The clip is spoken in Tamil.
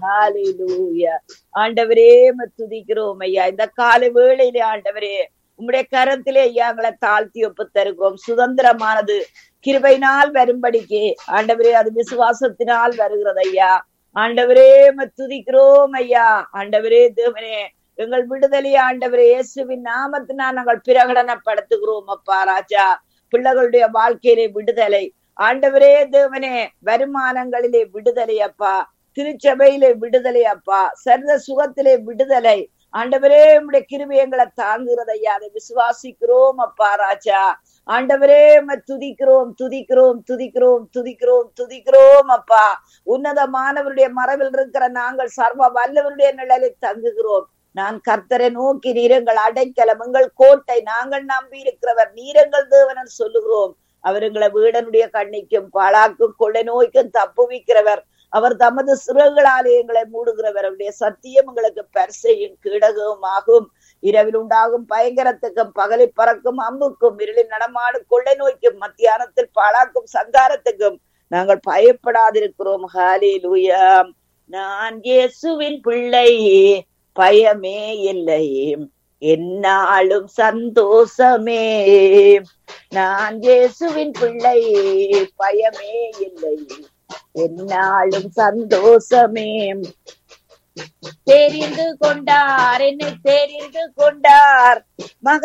ஹalleluya ஆண்டவரே உம்மை துதிக்கிறோம் ஐயா இந்த காலை வேளையிலே ஆண்டவரே உம்முடைய கரத்திலே ஐயா எங்களை தாழ்த்தி ஒப்பு தருகிறோம் சுதந்திரமானது கிருபையினால் வரும்படிக்கு ஆண்டவரே அது விசுவாசத்தினால் வருகிறது ஐயா ஆண்டவரே உம்மை துதிக்கிறோம் ஐயா ஆண்டவரே தேவனே எங்கள் விடுதலை ஆண்டவரே இயேசுவின் நாமத்தினால் நாங்கள் பிரகடனப்படுத்துகிறோம் அப்பா ராஜா பிள்ளைகளுடைய வாழ்க்கையிலே விடுதலை ஆண்டவரே தேவனே வருமானங்களிலே விடுதலை அப்பா திருச்சபையிலே விடுதலை அப்பா சர்வ சுகத்திலே விடுதலை ஆண்டவரே உம்முடைய கிருபை எங்களை தாங்குகிறது ஐயா அதை விசுவாசிக்கிறோம் அப்பா ராஜா ஆண்டவரே உம்மை துதிக்கிறோம் துதிக்கிறோம் துதிக்கிறோம் துதிக்கிறோம் துதிக்கிறோம் அப்பா உன்னதமானவருடைய மரபில் இருக்கிற நாங்கள் சர்வ வல்லவருடைய நிழலில் தங்குகிறோம் நான் கர்த்தரை நோக்கி நீரங்கள் அடைக்கலம் எங்கள் கோட்டை நாங்கள் நம்பி இருக்கிறவர் நீரங்கள் தேவனன் சொல்லுகிறோம் அவர் எங்களை வீடனுடைய கண்ணிக்கும் பாழாக்கும் கொள்ளை நோய்க்கும் தப்புவிக்கிறவர் அவர் தமது சிறகுகளாலே எங்களை மூடுகிறவர் அவருடைய சத்தியம் எங்களுக்கு பரிசையும் கீடகവും ஆகும் இரவில் உண்டாகும் பயங்கரத்துக்கும் பகலில் பறக்கும் அம்புக்கும் இருளில் நடமாடும் கொள்ளை நோய்க்கும் மத்தியானத்தில் பாழாக்கும் சங்காரத்துக்கும் நாங்கள் பயப்படாதிருக்கிறோம் ஹாலே லூயா நான் இயேசுவின் பிள்ளை பயமே இல்லை என்னாலும் சந்தோஷமே நான் இயேசுவின் பிள்ளை பயமே இல்லை என்னாலும் சந்தோஷமே தெரிந்து கொண்டார் என்னை தெரிந்து கொண்டார் மக